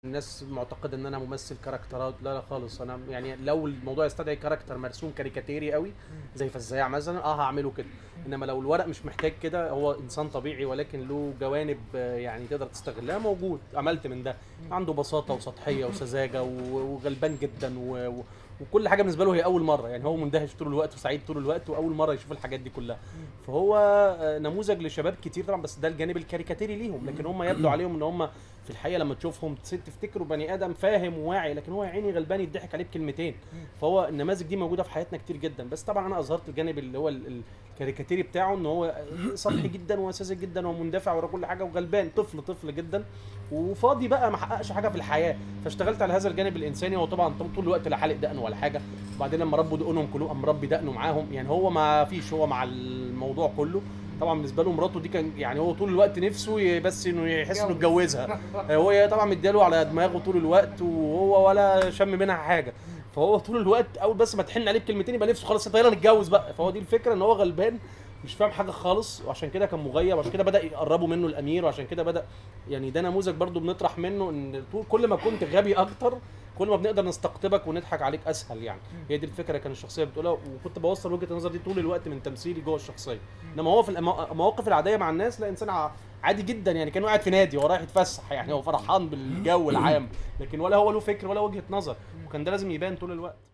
الناس معتقده ان انا ممثل كاركترات لا لا خالص انا يعني لو الموضوع يستدعي كاركتر مرسوم كاريكاتيري قوي زي فزاع مثلا اه هعمله كده انما لو الورق مش محتاج كده هو انسان طبيعي ولكن له جوانب آه، يعني تقدر تستغلها موجود عملت من ده عنده بساطه وسطحيه وسذاجه و- وغلبان جدا و... و... وكل حاجه بالنسبه له هي اول مره يعني هو مندهش طول الوقت وسعيد طول الوقت واول مره يشوف الحاجات دي كلها فهو آه، نموذج لشباب كتير طبعا بس ده الجانب الكاريكاتيري ليهم لكن هم يبدو عليهم ان هم في الحقيقه لما تشوفهم تس- تفتكروا بني ادم فاهم وواعي لكن هو يا عيني غلبان يضحك عليه بكلمتين فهو النماذج دي موجوده في حياتنا كتير جدا بس طبعا انا اظهرت الجانب اللي هو ال- ال- الكاريكاتيري بتاعه ان هو سطحي جدا وساذج جدا ومندفع ورا كل حاجه وغلبان طفل طفل جدا وفاضي بقى ما حققش حاجه في الحياه فاشتغلت على هذا الجانب الانساني هو طبعا طول الوقت لا حالق دقنه ولا حاجه وبعدين لما ربوا دقنهم كلهم قام مربي دقنه معاهم يعني هو ما فيش هو مع الموضوع كله طبعا بالنسبه له مراته دي كان يعني هو طول الوقت نفسه ي- بس انه يحس انه اتجوزها هو طبعا مدياله على دماغه طول الوقت وهو ولا شم منها حاجه فهو طول الوقت اول بس ما تحن عليه بكلمتين يبقى نفسه خلاص يلا نتجوز بقى فهو دي الفكره ان هو غلبان مش فاهم حاجه خالص وعشان كده كان مغيب وعشان كده بدا يقربوا منه الامير وعشان كده بدا يعني ده نموذج برضو بنطرح منه ان طول كل ما كنت غبي اكتر كل ما بنقدر نستقطبك ونضحك عليك اسهل يعني هي دي الفكره كان الشخصيه بتقولها وكنت بوصل وجهه النظر دي طول الوقت من تمثيلي جوه الشخصيه انما هو في المو- المواقف العاديه مع الناس لا انسان ع- عادي جدا يعني كان قاعد في نادي هو رايح يتفسح يعني هو فرحان بالجو العام لكن ولا هو له فكر ولا وجهه نظر وكان ده لازم يبان طول الوقت